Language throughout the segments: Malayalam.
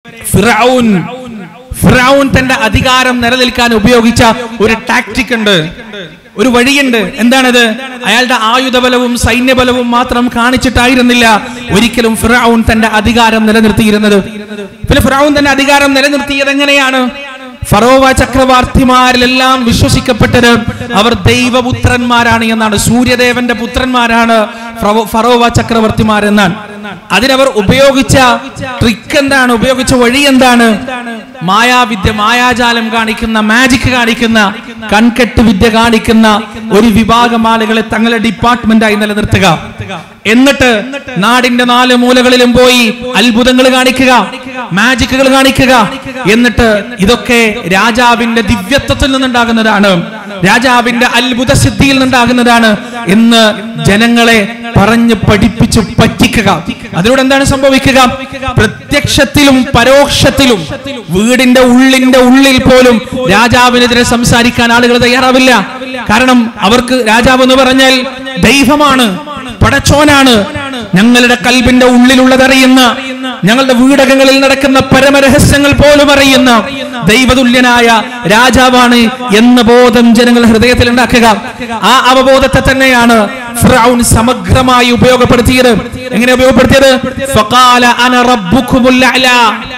ഫിറഔൻ ഫിറഔൻ തന്റെ അധികാരം നിലനിൽക്കാൻ ഉപയോഗിച്ച ഒരു ടാക്ടിക് ഉണ്ട് ഒരു വഴിയുണ്ട് എന്താണത് അയാളുടെ ആയുധബലവും സൈന്യബലവും മാത്രം കാണിച്ചിട്ടായിരുന്നില്ല ഒരിക്കലും ഫിറഔൻ തന്റെ അധികാരം നിലനിർത്തിയിരുന്നത് പിന്നെ ഫിറഔൻ തന്റെ അധികാരം നിലനിർത്തിയത് എങ്ങനെയാണ് ഫറോവ ചക്രവർത്തിമാരിലെല്ലാം വിശ്വസിക്കപ്പെട്ടത് അവർ ദൈവപുത്രന്മാരാണ് എന്നാണ് സൂര്യദേവന്റെ പുത്രന്മാരാണ് ഫറോ- ഫറോവ ചക്രവർത്തിമാർ എന്നാണ് അതിനവർ ഉപയോഗിച്ച ട്രിക്ക് എന്താണ് ഉപയോഗിച്ച വഴി എന്താണ് മായാവിദ്യ മായാജാലം കാണിക്കുന്ന മാജിക് കാണിക്കുന്ന കൺകെട്ട് വിദ്യ കാണിക്കുന്ന ഒരു വിഭാഗം ആളുകളെ തങ്ങളുടെ ഡിപ്പാർട്ട്മെന്റായി നിലനിർത്തുക എന്നിട്ട് നാടിന്റെ നാല് മൂലകളിലും പോയി അത്ഭുതങ്ങൾ കാണിക്കുക മാജിക്കുകൾ കാണിക്കുക എന്നിട്ട് ഇതൊക്കെ രാജാവിന്റെ ദിവ്യത്വത്തിൽ നിന്നുണ്ടാകുന്നതാണ് രാജാവിന്റെ അത്ഭുത സിദ്ധിയിൽ നിന്നുണ്ടാകുന്നതാണ് എന്ന് ജനങ്ങളെ പറഞ്ഞ് പഠിപ്പിച്ചു പറ്റിക്കുക അതിലൂടെ എന്താണ് സംഭവിക്കുക പ്രത്യക്ഷത്തിലും പരോക്ഷത്തിലും വീടിന്റെ ഉള്ളിന്റെ ഉള്ളിൽ പോലും രാജാവിനെതിരെ സംസാരിക്കാൻ ആളുകൾ തയ്യാറാവില്ല കാരണം അവർക്ക് രാജാവ് എന്ന് പറഞ്ഞാൽ ദൈവമാണ് പടച്ചോനാണ് ഞങ്ങളുടെ കൽബിന്റെ ഉള്ളിലുള്ളതറിയുന്ന ഞങ്ങളുടെ വീടകങ്ങളിൽ നടക്കുന്ന പരമരഹസ്യങ്ങൾ പോലും അറിയുന്ന ദൈവതുല്യനായ രാജാവാണ് എന്ന ബോധം ജനങ്ങൾ ഹൃദയത്തിൽ ഉണ്ടാക്കുക ആ അവബോധത്തെ തന്നെയാണ് ഫിറഔൻ സമഗ്രമായി ഉപയോഗപ്പെടുത്തിയത് എങ്ങനെ ഉപയോഗപ്പെടുത്തിയത് ഫഖാല അന റബ്ബുക്കുമുൽ അഅ്ലാ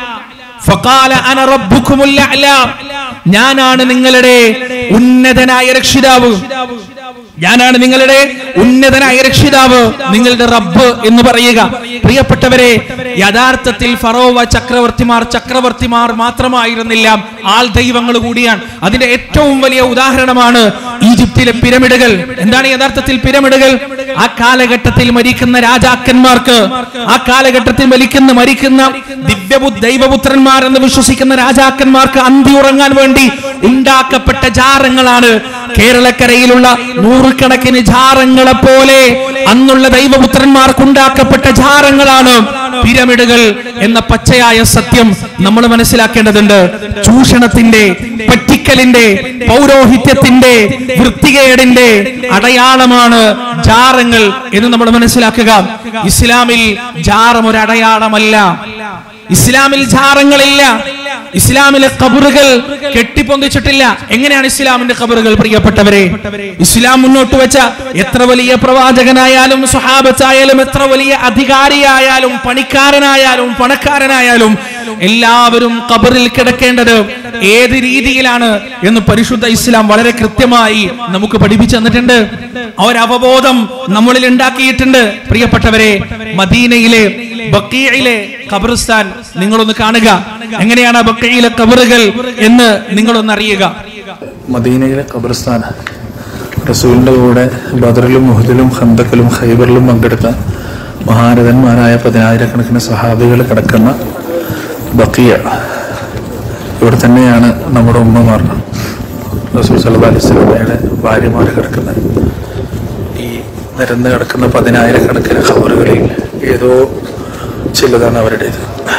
ഫഖാല അന റബ്ബുക്കുമുൽ അഅ്ലാ ഞാനാണ് നിങ്ങളുടെ ഉന്നതനായ രക്ഷിതാവ് ഞാനാണ് നിങ്ങളുടെ ഉന്നതനായ രക്ഷിതാവ് നിങ്ങളുടെ റബ്ബ് എന്ന് പറയുക പ്രിയപ്പെട്ടവരെ യഥാർത്ഥത്തിൽ ഫറോവ ചക്രവർത്തിമാർ ചക്രവർത്തിമാർ മാത്രമായിരുന്നില്ല ആൾ ദൈവങ്ങൾ കൂടിയാണ് അതിന്റെ ഏറ്റവും വലിയ ഉദാഹരണമാണ് ഈജിപ്തിലെ പിരമിഡുകൾ എന്താണ് യഥാർത്ഥത്തിൽ പിരമിഡുകൾ ആ കാലഘട്ടത്തിൽ മരിക്കുന്ന രാജാക്കന്മാർക്ക് ആ കാലഘട്ടത്തിൽ മരിക്കുന്ന മരിക്കുന്ന ദിവ്യബു ദൈവപുത്രന്മാർ എന്ന് വിശ്വസിക്കുന്ന രാജാക്കന്മാർക്ക് അന്തി ഉറങ്ങാൻ വേണ്ടി ഉണ്ടാക്കപ്പെട്ട ജാറങ്ങളാണ് കേരളക്കരയിലുള്ള നൂറുകണക്കിന് ജാറങ്ങളെ പോലെ അന്നുള്ള ദൈവപുത്രന്മാർക്ക് ഉണ്ടാക്കപ്പെട്ട ജാറങ്ങളാണ് പിരമിഡുകൾ എന്ന പച്ചയായ സത്യം നമ്മൾ മനസ്സിലാക്കേണ്ടതുണ്ട് ചൂഷണത്തിന്റെ പറ്റിക്കലിന്റെ പൗരോഹിത്യത്തിന്റെ വൃത്തികേടിന്റെ അടയാളമാണ് ജാറങ്ങൾ എന്ന് നമ്മൾ മനസ്സിലാക്കുക ഇസ്ലാമിൽ ജാറം ഒരു അടയാളമല്ല ഇസ്ലാമിൽ ജാറങ്ങളില്ല ഇസ്ലാമിലെ കബറുകൾ കെട്ടിപ്പൊന്തിച്ചിട്ടില്ല എങ്ങനെയാണ് ഇസ്ലാമിന്റെ കബറുകൾ പ്രിയപ്പെട്ടവരെ ഇസ്ലാം മുന്നോട്ട് വെച്ച എത്ര വലിയ പ്രവാചകനായാലും സ്വഹാബത്തായാലും എത്ര വലിയ അധികാരിയായാലും പണിക്കാരനായാലും പണക്കാരനായാലും എല്ലാവരും കബറിൽ കിടക്കേണ്ടത് ഏത് രീതിയിലാണ് എന്ന് പരിശുദ്ധ ഇസ്ലാം വളരെ കൃത്യമായി നമുക്ക് പഠിപ്പിച്ചു തന്നിട്ടുണ്ട് ആ ഒരു അവബോധം നമ്മളിൽ ഉണ്ടാക്കിയിട്ടുണ്ട് പ്രിയപ്പെട്ടവരെ മദീനയിലെ ബക്കീയിലെ ഖബറിസ്ഥാൻ നിങ്ങളൊന്ന് കാണുക എങ്ങനെയാണ് ആ ബക്കയിലെ കബറുകൾ എന്ന് നിങ്ങളൊന്ന് അറിയുക മദീനയിലെ ഖബർസ്ഥാൻ റസൂലിന്റെ കൂടെ ബദറിലും മുഹദിലും ഖന്തക്കിലും ഖൈബറിലും പങ്കെടുത്ത മഹാരഥന്മാരായ പതിനായിരക്കണക്കിന് സഹാബികൾ കിടക്കുന്ന ബക്കിയ ഇവിടെ തന്നെയാണ് നമ്മുടെ ഉമ്മമാർ റസൂൽ സല്ലല്ലാഹു അലൈഹി വസല്ലമയുടെ ഭാര്യമാർ കിടക്കുന്നത് ഈ നിരന്ന് കിടക്കുന്ന പതിനായിരക്കണക്കിന് ഖബറുകളിൽ ഏതോ ചിലതാണ് അവരുടേത്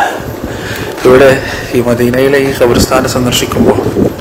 ഇവിടെ ഈ മദീനയിലെ ഈ ഖബർസ്ഥാനം സന്ദർശിക്കുമ്പോൾ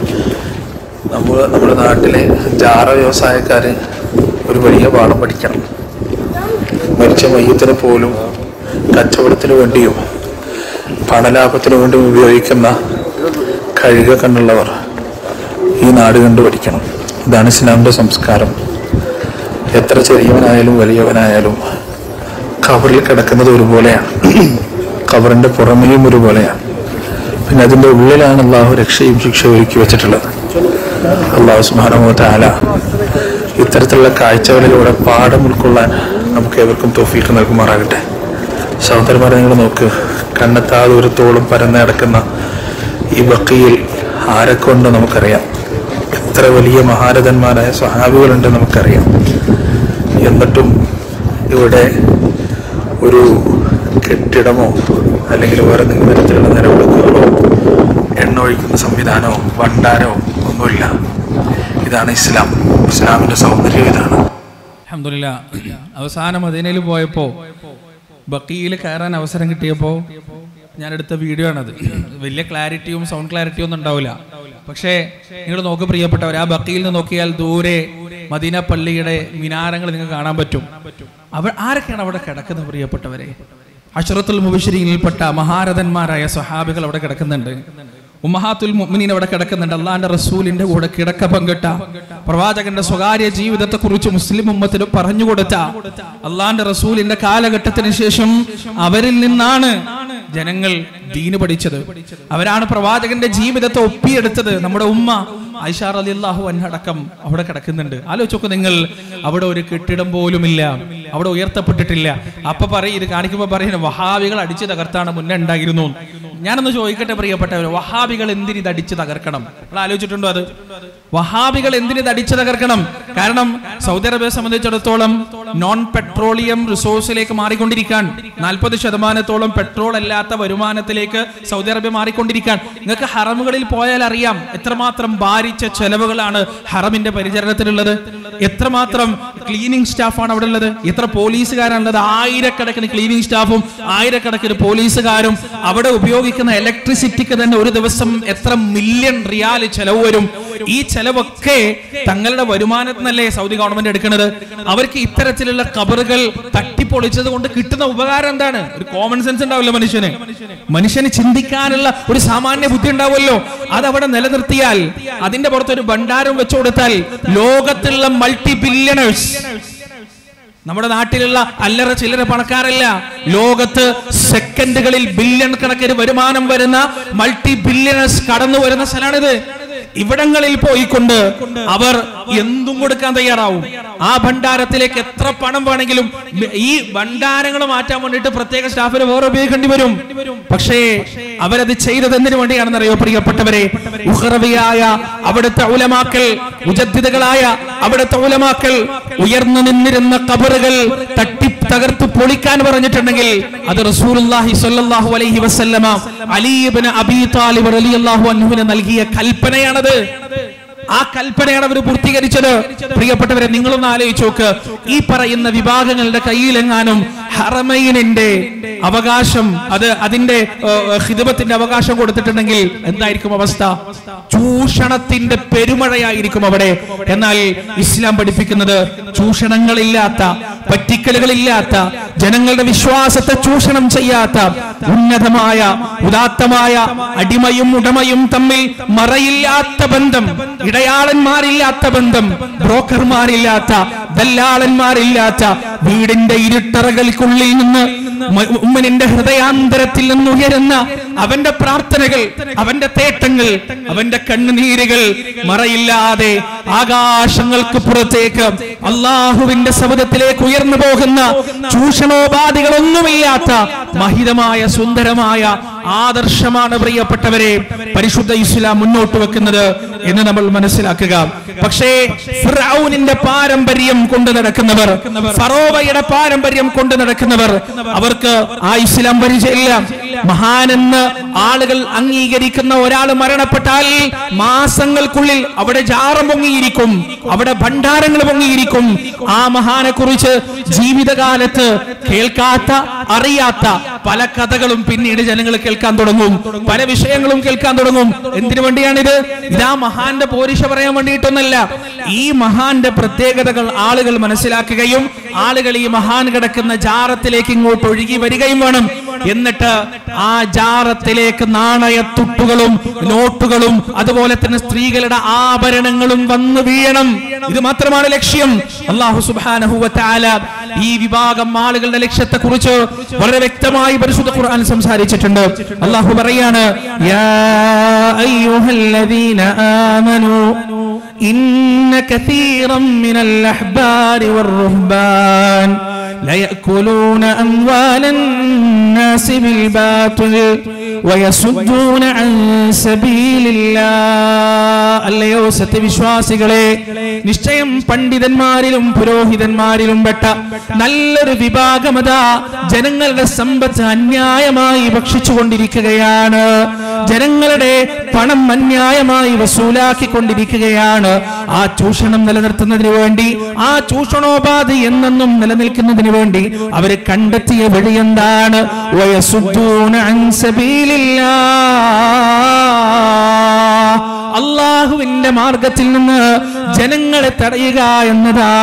നമ്മൾ നമ്മുടെ നാട്ടിലെ ജാറ വ്യവസായക്കാർ ഒരു വലിയ പാഠം പഠിക്കണം മരിച്ച മയ്യത്തിന് പോലും കച്ചവടത്തിന് വേണ്ടിയും പണലാഭത്തിന് വേണ്ടിയും ഉപയോഗിക്കുന്ന കഴുക കണ്ണുള്ളവർ ഈ നാട് കണ്ടു പഠിക്കണം ഇതാണ് ഇസ്ലാമിൻ്റെ സംസ്കാരം എത്ര ചെറിയവനായാലും വലിയവനായാലും കബറിൽ കിടക്കുന്നത് ഒരുപോലെയാണ് കബറിന്റെ പുറമേയും ഒരുപോലെയാണ് പിന്നെ അതിന്റെ ഉള്ളിലാണ് അള്ളാഹു രക്ഷയും ശിക്ഷയും ഒരുക്കി വെച്ചിട്ടുള്ളത് അള്ളാഹു സുബാനമോത്താല ഇത്തരത്തിലുള്ള കാഴ്ചകളിലൂടെ പാഠം ഉൾക്കൊള്ളാൻ നമുക്ക് ഏവർക്കും തോഫീക്ക് നൽകുമാറാകട്ടെ സഹോദരന്മാരെ നിങ്ങൾ നോക്ക് കണ്ണെത്താ ദൂരത്തോളം പരന്ന് കിടക്കുന്ന ഈ ബക്കിയിൽ ആരെക്കൊണ്ട് നമുക്കറിയാം എത്ര വലിയ മഹാരഥന്മാരായ സ്വഹാബികളുണ്ട് നമുക്കറിയാം എന്നിട്ടും ഇവിടെ ഒരു കെട്ടിടമോ അല്ലെങ്കിൽ വേറെ എന്തെങ്കിലും തരത്തിലുള്ള നിലവിളക്കുകളോ എണ്ണ ഒഴിക്കുന്ന സംവിധാനമോ ഭണ്ഡാരോ ഒന്നുമില്ല ഇതാണ് ഇസ്ലാം ഇസ്ലാമിന്റെ സൗന്ദര്യം ഇതാണ് അൽഹംദുലില്ല അവസാനം മദീനയിൽ പോയപ്പോ ബക്കിയിൽ കയറാൻ അവസരം കിട്ടിയപ്പോ ഞാൻ എടുത്ത വീഡിയോ ആണത് വലിയ ക്ലാരിറ്റിയും സൗണ്ട് ക്ലാരിറ്റിയും ഒന്നും ഉണ്ടാവില്ല പക്ഷേ നിങ്ങൾ നോക്ക് പ്രിയപ്പെട്ടവർ ആ ബക്കിയിൽ നിന്ന് നോക്കിയാൽ ദൂരെ മദീന പള്ളിയുടെ മിനാരങ്ങൾ നിങ്ങൾക്ക് കാണാൻ പറ്റും അവ ആരൊക്കെയാണ് അവിടെ കിടക്കുന്നത് പ്രിയപ്പെട്ടവരെ അഷറത്തുൽ മുബഷിരിയിൽപ്പെട്ട മഹാരഥന്മാരായ സ്വഹാബികൾ അവിടെ കിടക്കുന്നുണ്ട് ഉമ്മഹാത്തുൽ മുഅ്മിനീൻ അവിടെ കിടക്കുന്നുണ്ട് അള്ളാന്റെ റസൂലിന്റെ കൂടെ കിടക്ക പങ്കിട്ട പ്രവാചകന്റെ സ്വകാര്യ ജീവിതത്തെ കുറിച്ച് മുസ്ലിം ഉമ്മത്തിന് പറഞ്ഞുകൊടുത്ത അള്ളാന്റെ റസൂലിന്റെ കാലഘട്ടത്തിന് ശേഷം അവരിൽ നിന്നാണ് ജനങ്ങൾ ദീന് പഠിച്ചത് അവരാണ് പ്രവാചകന്റെ ജീവിതത്തെ ഒപ്പിയെടുത്തത് നമ്മുടെ ഉമ്മ ഐഷാർ അലി അള്ളാഹു അന്നടക്കം അവിടെ കിടക്കുന്നുണ്ട് ആലോചിച്ചോക്ക് നിങ്ങൾ അവിടെ ഒരു കെട്ടിടം പോലുമില്ല അവിടെ ഉയർത്തപ്പെട്ടിട്ടില്ല അപ്പൊ പറയും ഇത് കാണിക്കുമ്പോ പറയുന്നത് വഹാബികൾ അടിച്ചു തകർത്താണ് മുന്നേ ഉണ്ടായിരുന്നു ഞാനൊന്ന് ചോദിക്കട്ടെ പ്രിയപ്പെട്ടവർ വഹാബികൾ എന്തിന് ഇത് അടിച്ചു തകർക്കണം നിങ്ങൾ ആലോചിച്ചിട്ടുണ്ടോ അത് വഹാബികൾ എന്തിന് ഇത് അടിച്ചു തകർക്കണം കാരണം സൗദി അറേബ്യയെ സംബന്ധിച്ചിടത്തോളം നോൺ പെട്രോളിയം റിസോഴ്സിലേക്ക് മാറിക്കൊണ്ടിരിക്കാൻ നാൽപ്പത് ശതമാനത്തോളം പെട്രോൾ അല്ലാത്ത വരുമാനത്തിലേക്ക് സൗദി അറേബ്യ മാറിക്കൊണ്ടിരിക്കാൻ നിങ്ങൾക്ക് ഹറമുകളിൽ പോയാൽ അറിയാം എത്രമാത്രം ഭാരിച്ച ചെലവുകളാണ് ഹറമിന്റെ പരിചരണത്തിനുള്ളത് എത്രമാത്രം ക്ലീനിങ് സ്റ്റാഫാണ് അവിടെ ഉള്ളത് എത്ര പോലീസുകാരാണുള്ളത് ആയിരക്കണക്കിന് ക്ലീനിങ് സ്റ്റാഫും ആയിരക്കണക്കിന് പോലീസുകാരും അവിടെ ഉപയോഗിക്കുന്ന ഇലക്ട്രിസിറ്റിക്ക് തന്നെ ഒരു ദിവസം എത്ര മില്യൺ റിയാൽ ചെലവ് വരും ഈ ചെലവൊക്കെ തങ്ങളുടെ വരുമാനത്തിൽ നിന്നല്ലേ സൗദി ഗവൺമെന്റ് എടുക്കുന്നത് അവർക്ക് ഇത്തരത്തിലുള്ള കബറുകൾ തട്ടിപ്പൊളിച്ചത് കൊണ്ട് കിട്ടുന്ന ഉപകാരം എന്താണ് ഒരു കോമൺ സെൻസ് ഉണ്ടാവില്ല മനുഷ്യന് മനുഷ്യന് ചിന്തിക്കാനുള്ള ഒരു സാമാന്യ ബുദ്ധി ഉണ്ടാവുമല്ലോ അത് അവിടെ നിലനിർത്തിയാൽ അതിന്റെ പുറത്ത് ഒരു ഭണ്ഡാരം വെച്ചു കൊടുത്താൽ ലോകത്തുള്ള മൾട്ടി ബില്യണേഴ്സ് നമ്മുടെ നാട്ടിലുള്ള അല്ലറ ചില്ലറ പണക്കാരല്ല ലോകത്ത് സെക്കൻഡുകളിൽ ബില്യൺ കണക്കിന് വരുമാനം വരുന്ന മൾട്ടി ബില്യണേഴ്സ് കടന്നു വരുന്ന സ്ഥലമാണിത് ഇവിടങ്ങളിൽ പോയിക്കൊണ്ട് അവർ എന്തും കൊടുക്കാൻ തയ്യാറാവും ആ ഭണ്ഡാരത്തിലേക്ക് എത്ര പണം വേണമെങ്കിലും ഈ ഭണ്ഡാരങ്ങൾ മാറ്റാൻ വേണ്ടിയിട്ട് പ്രത്യേക സ്റ്റാഫിന് വേറെ ഉപയോഗിക്കേണ്ടി വരും പക്ഷേ അവരത് ചെയ്തത് എന്തിനു വേണ്ടിയാണെന്ന് അറിയോ പ്രിയപ്പെട്ടവരെ ഉഹറവിയായ അവിടുത്തെ ഉലമാക്കൾ ഉജദ്ദിതകളായ അവിടുത്തെ ഉലമാക്കൾ ഉയർന്നു നിന്നിരുന്ന കബറുകൾ തട്ടി തകർത്ത് പൊളിക്കാൻ പറഞ്ഞിട്ടുണ്ടെങ്കിൽ അത് റസൂലുള്ളാഹി സ്വല്ലല്ലാഹു അലൈഹി വസല്ലമ അലി ഇബ്നു അബീ താലിബ് റളിയല്ലാഹു അൻഹുവിന് നൽകിയ കൽപ്പനയാണത് ആ കൽപ്പനയാണ് അവർ പൂർത്തീകരിച്ചത് പ്രിയപ്പെട്ടവരെ നിങ്ങളൊന്ന് ആലോചിച്ച് നോക്ക് ഈ പറയുന്ന വിഭാഗങ്ങളുടെ കയ്യിലെങ്ങാനും ഹറമൈനിന്റെ അവകാശം അത് അതിന്റെ ഏഹ്, ഹിദമത്തിന്റെ അവകാശം കൊടുത്തിട്ടുണ്ടെങ്കിൽ എന്തായിരിക്കും അവസ്ഥ ചൂഷണത്തിന്റെ പെരുമഴയായിരിക്കും അവിടെ എന്നാൽ ഇസ്ലാം പഠിപ്പിക്കുന്നത് ചൂഷണങ്ങളില്ലാത്ത പറ്റിക്കലുകളില്ലാത്ത ജനങ്ങളുടെ വിശ്വാസത്തെ ചൂഷണം ചെയ്യാത്ത ഉന്നതമായ ഉദാത്തമായ അടിമയും ഉടമയും തമ്മിൽ മറയില്ലാത്ത ബന്ധം ഇടയാളന്മാരില്ലാത്ത ബന്ധം ബ്രോക്കർമാരില്ലാത്ത ദല്ലാളന്മാരില്ലാത്ത വീടിന്റെ ഇരുട്ടറകൾക്കുള്ളിൽ നിന്ന് മ- ഉമ്മനിന്റെ ഹൃദയാന്തരത്തിൽ നിന്ന് ഉയരുന്ന അവന്റെ പ്രാർത്ഥനകൾ അവന്റെ തേട്ടങ്ങൾ അവന്റെ കണ്ണുനീരുകൾ മറയില്ലാതെ ആകാശങ്ങൾക്ക് പുറത്തേക്ക് അള്ളാഹുവിന്റെ സബദത്തിലേക്ക് ഉയർന്നു പോകുന്ന ചൂഷണോപാധികളൊന്നുമില്ലാത്ത മഹിതമായ സുന്ദരമായ ആദർശമാണ് പ്രിയപ്പെട്ടവരെ പരിശുദ്ധ ഇസ്ലാം മുന്നോട്ട് വെക്കുന്നത് എന്ന് നമ്മൾ മനസ്സിലാക്കുക പക്ഷേ ഫിർഔനിന്റെ പാരമ്പര്യം കൊണ്ട് നടക്കുന്നവർ ഫറോവയുടെ പാരമ്പര്യം കൊണ്ട് നടക്കുന്നവർ അവർക്ക് ആ ഇസ്ലാം പരിചയമില്ല മഹാനെന്ന് ആളുകൾ അംഗീകരിക്കുന്ന ഒരാൾ മരണപ്പെട്ടാൽ മാസങ്ങൾക്കുള്ളിൽ അവിടെ ജാറം പൊങ്ങിയിരിക്കും അവിടെ ഭണ്ഡാരങ്ങൾ പൊങ്ങിയിരിക്കും ആ മഹാനെ കുറിച്ച് ജീവിതകാലത്ത് കേൾക്കാത്ത അറിയാത്ത പല കഥകളും പിന്നീട് ജനങ്ങൾ കേൾക്കാൻ തുടങ്ങും പല വിഷയങ്ങളും കേൾക്കാൻ തുടങ്ങും എന്തിനു വേണ്ടിയാണിത് ഇതാ മഹാന്റെ പോരിശ പറയാൻ വേണ്ടിയിട്ടൊന്നല്ല ഈ മഹാന്റെ പ്രത്യേകതകൾ ആളുകൾ മനസ്സിലാക്കുകയും ആളുകൾ ഈ മഹാൻ കിടക്കുന്ന ജാറത്തിലേക്ക് ഇങ്ങോട്ട് ഒഴുകി വരികയും വേണം എന്നിട്ട് ആ ജാറത്തിലേക്ക് നാണയത്തുട്ടുകളും നോട്ടുകളും അതുപോലെ തന്നെ സ്ത്രീകളുടെ ആഭരണങ്ങളും വന്നു വീഴണം ഇത് മാത്രമാണ് ലക്ഷ്യം അള്ളാഹു സുബ്ഹാനഹു വ തആല ഈ വിഭാഗം ആളുകളുടെ ലക്ഷ്യത്തെ കുറിച്ച് വളരെ വ്യക്തമായി പരിശുദ്ധ ഖുർആൻ സംസാരിച്ചിട്ടുണ്ട് അള്ളാഹു പറയാണ് യാ അയ്യുഹല്ലദീന ആമനൂ ഇന്ന കസീറൻ മിനൽ അഹ്ബാരി والرهبان ليأكلون أموال الناس بالباطل ويصدون عن سبيل الله അല്ലയോ സത്യവിശ്വാസികളെ നിശ്ചയം പണ്ഡിതന്മാരിലും പുരോഹിതന്മാരിലും പെട്ട നല്ലൊരു വിഭാഗമതാ ജനങ്ങളുടെ സമ്പത്ത് അന്യായമായി ഭക്ഷിച്ചുകൊണ്ടിരിക്കുകയാണ് ജനങ്ങളുടെ പണം അന്യായമായി വസൂലാക്കിക്കൊണ്ടിരിക്കുകയാണ് ആ ചൂഷണം നിലനിർത്തുന്നതിന് വേണ്ടി ആ ചൂഷണോപാധി എന്നെന്നും നിലനിൽക്കുന്നതിന് വേണ്ടി അവര് കണ്ടെത്തിയ വഴി എന്താണ് വയസുദ്ധൂന അൻ സബീലില്ലാ അള്ളാഹുവിന്റെ മാർഗത്തിൽ നിന്ന് ജനങ്ങളെ തടയുക എന്നതാണ്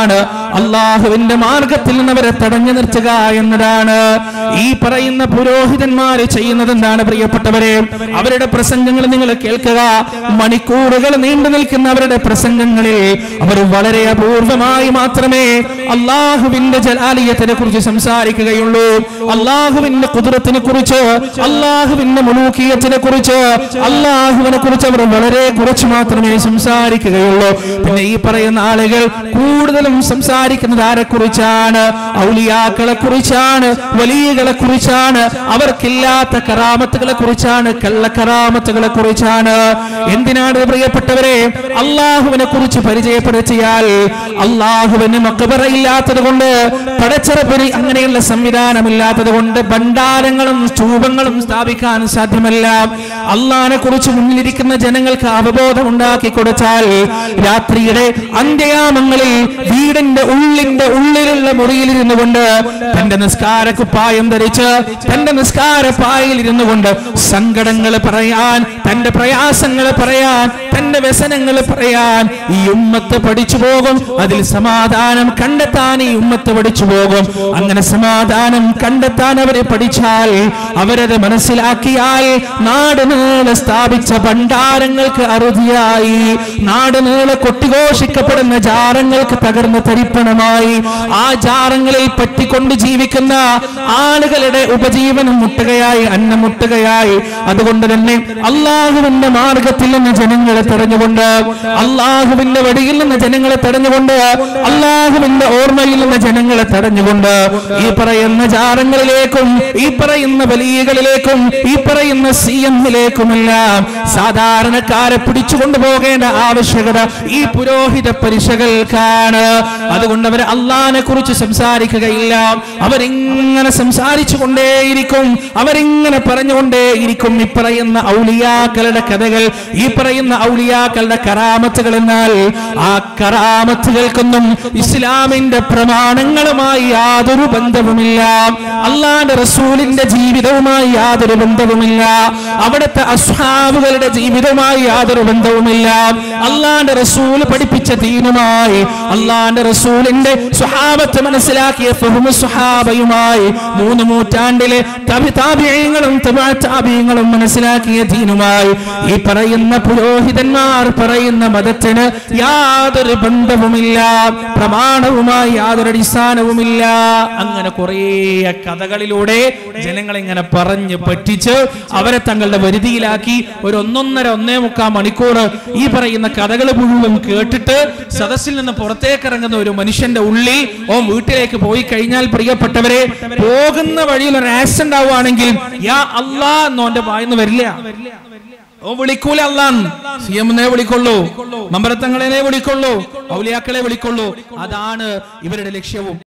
അള്ളാഹുവിന്റെ മാർഗത്തിൽ നിന്ന് അവരെ തടഞ്ഞു നിർത്തുക എന്നതാണ് ഈ പറയുന്ന പുരോഹിതന്മാര് ചെയ്യുന്നത് എന്താണ് പ്രിയപ്പെട്ടവരെ അവരുടെ പ്രസംഗങ്ങൾ നിങ്ങൾ കേൾക്കുക മണിക്കൂറുകൾ നീണ്ടു നിൽക്കുന്ന അവരുടെ പ്രസംഗങ്ങളിൽ അവർ വളരെ അപൂർവമായി മാത്രമേ അള്ളാഹുവിന്റെ ജലാലിയത്തിനെ കുറിച്ച് സംസാരിക്കുകയുള്ളൂ അള്ളാഹുവിന്റെ കുതിരത്തിനെ കുറിച്ച് അള്ളാഹുവിന്റെ മുലൂക്കിയത്തിനെ കുറിച്ച് അള്ളാഹുവിനെ കുറിച്ച് അവർ വളരെ കുറച്ച് മാത്രമേ സംസാരിക്കുകയുള്ളൂ പിന്നെ ഈ പറയുന്ന ആളുകൾ കൂടുതലും സംസാരിക്കുന്നത് ആരെ കുറിച്ചാണ് ഔലിയാക്കളെ കുറിച്ചാണ് വലിയകളെ കുറിച്ചാണ് അവർക്കില്ലാത്ത കറാമത്തുകളെ കുറിച്ചാണ് കള്ളക്കറാമത്തുകളെ കുറിച്ചാണ് എന്തിനാണ് ഇത് പ്രിയപ്പെട്ടവരെ അള്ളാഹുവിനെ കുറിച്ച് പരിചയപ്പെടുത്തിയാൽ അള്ളാഹുവിന് മക്കബറയില്ലാത്തത് കൊണ്ട് പടച്ചറപ്പുരി അങ്ങനെയുള്ള സംവിധാനമില്ലാത്തത് കൊണ്ട് ഭണ്ഡാരങ്ങളും സ്തൂപങ്ങളും സ്ഥാപിക്കാൻ സാധ്യമല്ല അള്ളാഹിനെ കുറിച്ച് മുന്നിലിരിക്കുന്ന ജനങ്ങൾക്ക് അവബോധം ഉണ്ടാക്കി കൊടുത്താൽ രാത്രിയുടെ അന്ത്യയാമങ്ങളിൽ വീടിന്റെ ഉള്ളിന്റെ ഉള്ളിലുള്ള മുറിയിൽ ഇരുന്നു കൊണ്ട് തന്റെ നിസ്കാര കുപ്പായം ധരിച്ച് തന്റെ നിസ്കാര പായയിൽ ഇരുന്നു കൊണ്ട് സങ്കടങ്ങൾ പറയാൻ തന്റെ പ്രയാസങ്ങൾ പറയാൻ തന്റെ വ്യസനങ്ങൾ പറയാൻ ഈ ഉമ്മത്ത് പഠിച്ചു പോകും അതിൽ സമാധാനം കണ്ടെത്താൻ ഈ ഉമ്മത്ത് പഠിച്ചു പോകും അങ്ങനെ സമാധാനം കണ്ടെത്താൻ അവരെ പഠിച്ചാൽ അവരത് മനസ്സിലാക്കിയാൽ നാട് നീളെ സ്ഥാപിച്ച ഭണ്ഡാരങ്ങൾക്ക് അറുതിയായി നാട് നീളെ കൊട്ടിഘോഷിക്കപ്പെടുന്ന ജാറങ്ങൾക്ക് തകർന്ന് തരിപ്പണമായി ആ ജാറങ്ങളിൽ പറ്റിക്കൊണ്ട് ജീവിക്കുന്ന ആളുകളുടെ ഉപജീവനം മുട്ടുകയായി അന്നം മുട്ടുകയായി അതുകൊണ്ട് തന്നെ അള്ളാഹുവിന്റെ മാർഗത്തിൽ നിന്ന് ജനങ്ങളെ തടഞ്ഞുകൊണ്ട് അള്ളാഹുവിന്റെ വടിയിൽ നിന്ന് ജനങ്ങളെ തടഞ്ഞുകൊണ്ട് അള്ളാഹുവിന്റെ ഓർമ്മയിൽ നിന്ന് ജനങ്ങളെ തടഞ്ഞുകൊണ്ട് ഈ പറയുന്ന ജാറങ്ങളിലേക്കും ഈ പറയുന്ന വലിയകളിലേക്കും ഈ പറയുന്ന സി എമ്മിലേക്കുമെല്ലാം സാധാരണക്കാരെ പിടിച്ചുകൊണ്ടു പോകേണ്ട ആവശ്യകത ഈ പുരോഹിത പരിശകൾക്കാണ് അതുകൊണ്ട് അവർ അള്ളാഹിനെ കുറിച്ച് സംസാരിക്കുകയില്ല അവരിങ്ങനെ സംസാരിച്ചു കൊണ്ടേയിരിക്കും അവരിങ്ങനെ പറഞ്ഞുകൊണ്ടേയിരിക്കും ഈ പറയുന്ന ഔലിയാക്കളുടെ കഥകൾ ഈ പറയുന്ന ഔലിയാക്കളുടെ കറാമത്തുകൾ എന്നാൽ ആ കറാമത്തുകൾക്കൊന്നും ഇസ്ലാമിന്റെ പ്രമാണങ്ങളുമായി യാതൊരു ബന്ധവുമില്ല അള്ളാന്റെ റസൂലിന്റെ ജീവിതവുമായി യാതൊരു ബന്ധവുമില്ല അവിടുത്തെ അസ്ഹാബുകളുടെ ജീവിതവുമായി യാതൊരു ബന്ധവുമില്ല അള്ളാന്റെ റസൂൽ പഠിപ്പിച്ച ദീനുമായി അള്ളാന്റെ റസൂലിന്റെ സ്വഹാബത്ത് മനസ്സിലാക്കിയ ഫഹ്മു സ്വഹാബയുമായി മൂന്ന് നൂറ്റാണ്ടിലെ തബി താബിയങ്ങളും താബിയങ്ങളും മനസ്സിലാക്കിയ ദീനുമായി ഈ പറയുന്ന പുരോഹിതന്മാർ പറയുന്ന മതത്തിന് യാതൊരു ബന്ധവുമില്ല പ്രമാണവുമായി യാതൊരു അടിസ്ഥാനവുമില്ല അങ്ങനെ കുറേ കഥകളിലൂടെ ജനങ്ങളെ ഇങ്ങനെ പറഞ്ഞ് പറ്റിച്ച് അവരെ തങ്ങളുടെ വരുതിയിലാക്കി ഒരു ഒന്നൊന്നര ഒന്നേ മുക്കാൽ മണിക്കൂർ ഈ പറയുന്ന കഥകൾ മുഴുവൻ കേട്ടിട്ട് സദസ്സിൽ നിന്ന് പുറത്തേക്ക് ഇറങ്ങുന്ന ഒരു മനുഷ്യന്റെ ഉള്ളിൽ ഓ വീട്ടിലേക്ക് പോയി കഴിഞ്ഞാൽ പ്രിയപ്പെട്ടവരെ പോകുന്ന വഴിയിൽ ഒരു ആക്സിഡന്റ് ആവുകയാണെങ്കിൽ യാ അല്ലാ എന്നോന്റെ വായിന്ന് വരില്ല ഓ വിളിക്കൂല അല്ലാന്ന് സി എമ്മിനെ വിളിക്കൊള്ളൂ മമ്പരത്തങ്ങളെ വിളിക്കൊള്ളൂ ഔലിയാക്കളെ വിളിക്കൊള്ളൂ അതാണ് ഇവരുടെ ലക്ഷ്യവും